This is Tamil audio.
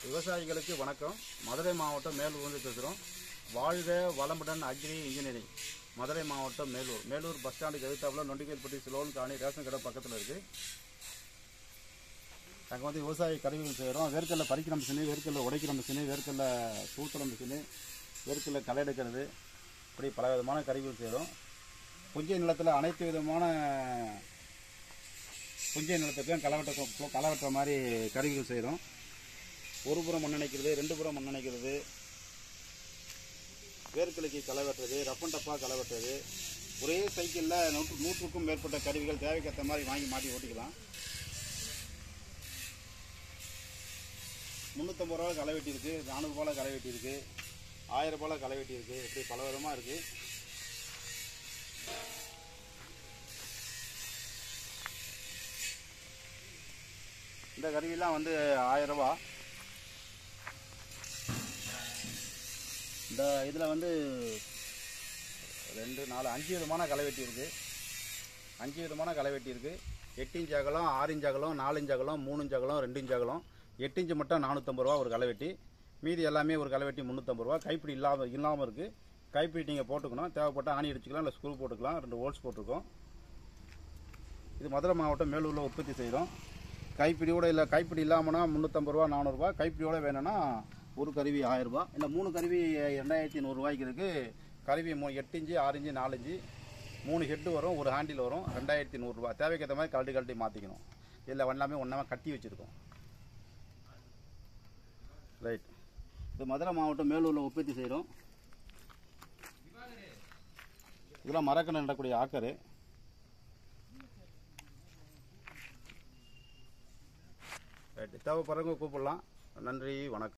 விவசாயிகளுக்கு வணக்கம் மதுரை மாவட்டம் மேலூர்லேருந்து பேசுகிறோம் வாழ்க வளமுடன் அக்ரி இன்ஜினியரிங் மதுரை மாவட்டம் மேலூர் மேலூர் பஸ் ஸ்டாண்டுக்கு எதிர்த்தாப்புல நொண்டிகேல்பட்டி சிலோன் காணி ரேஷன் கடை பக்கத்தில் இருக்குது நாங்கள் வந்து விவசாய கருவிகள் செய்கிறோம் வேர்க்கல்ல பறிக்கிற மிஷினு வேர்க்கல்ல உடைக்கிற மிஷினு வேர்க்கல்ல தூத்துற மிஷினு வேர்க்கல்ல களை எடுக்கிறது இப்படி பல விதமான கருவிகள் செய்கிறோம் புஞ்சை நிலத்தில் அனைத்து விதமான புஞ்சை நிலத்துக்கும் களை வெட்ட களை வெட்டுற மாதிரி கருவிகள் செய்கிறோம் ஒரு புறம் மண் நினைக்கிறது ரெண்டு புறம் மண் நினைக்கிறது வேர்க்கலைக்கு களை வெட்டுறது ரப்பன் டப்பா களை வெட்டுறது ஒரே சைக்கிளில் நூற்று நூற்றுக்கும் மேற்பட்ட கருவிகள் தேவைக்கேற்ற மாதிரி வாங்கி மாட்டி ஓட்டிக்கலாம் முந்நூற்றம்பது ரூபா களை வெட்டி இருக்கு நானூறுபால களை வெட்டி இருக்கு ஆயிரம் ரூபாயில் களை வெட்டி இருக்கு இப்படி பல விதமாக இருக்கு இந்த கருவிலாம் வந்து ஆயிரம் ரூபா இந்த இதில் வந்து ரெண்டு நாலு அஞ்சு விதமான களைவெட்டி இருக்குது அஞ்சு விதமான களைவெட்டி இருக்குது எட்டு இன்ச் அகலம் ஆறு இன்ச் அகலம் நாலு இன்ச் அகலம் மூணு இன்ச் அகலம் ரெண்டு இன்ச் அகலம் எட்டு இன்ச்சு மட்டும் நானூற்றம்பது ரூபா ஒரு களைவெட்டி மீதி எல்லாமே ஒரு களைவெட்டி முந்நூற்றம்பது ரூபா கைப்பிடி இல்லாமல் இல்லாமல் இருக்குது கைப்பிடி நீங்கள் போட்டுக்கணும் தேவைப்பட்ட ஆணி அடிச்சுக்கலாம் இல்லை ஸ்க்ரூ போட்டுக்கலாம் ரெண்டு ஹோல்ஸ் போட்டிருக்கோம் இது மதுரை மாவட்டம் மேலூரில் உற்பத்தி செய்கிறோம் கைப்பிடியோட இல்லை கைப்பிடி இல்லாமனா முந்நூற்றம்பது ரூபா நானூறுரூவா கைப்பிடியோட வேணும்னா ஒரு கருவி ஆயிரரூபா இல்லை மூணு கருவி ரெண்டாயிரத்தி நூறுரூவாய்க்கு இருக்குது கருவி மூ எட்டு இன்ச்சு ஆறு இன்ச்சு நாலு இன்ச்சு மூணு ஹெட்டு வரும் ஒரு ஹேண்டில் வரும் ரெண்டாயிரத்தி நூறுரூவா தேவைக்கேற்ற மாதிரி கழட்டி கழட்டி மாற்றிக்கணும் இதில் எல்லாமே ஒன்றாம கட்டி வச்சுருக்கோம் ரைட் இது மதுரை மாவட்டம் மேலூரில் உற்பத்தி செய்கிறோம் இதெல்லாம் மரக்கணை நடக்கூடிய ஆக்கரு ரைட் தேவைப்படுறவங்க கூப்பிடலாம் நன்றி வணக்கம்